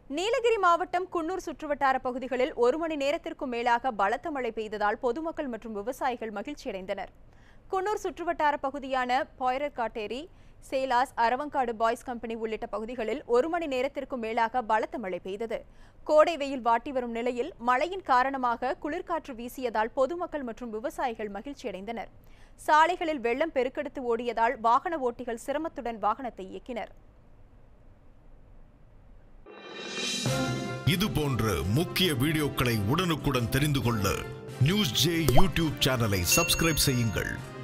நீலகிரி மாவட்டம் குன்னூர் சுற்றுவட்டார பகுதிகளில் ஒரு மணி நேரத்திற்கும் மேலாக பலத்த மழை பெய்ததால் பொதுமக்கள் மற்றும் விவசாயிகள் மகிழ்ச்சியடைந்தனர் குன்னூர் சுற்றுவட்டார பகுதியான பாய்ரர் காட்டேரி சேலாஸ் அரவங்காடு பாய்ஸ் கம்பெனி உள்ளிட்ட பகுதிகளில் ஒரு மணி நேரத்திற்கும் மேலாக பலத்த மழை பெய்தது கோடை வெயில் வாட்டி வரும் நிலையில் மழையின் காரணமாக குளிர்காற்று வீசியதால் பொதுமக்கள் மற்றும் விவசாயிகள் மகிழ்ச்சியடைந்தனர் சாலைகளில் வெள்ளம் பெருக்கெடுத்து ஓடியதால் வாகன ஓட்டிகள் சிரமத்துடன் வாகனத்தை இயக்கினர் இது போன்ற முக்கிய வீடியோக்களை உடனுக்குடன் தெரிந்து கொள்ள நியூஸ் ஜே யூடியூப் சேனலை சப்ஸ்கிரைப் செய்யுங்கள்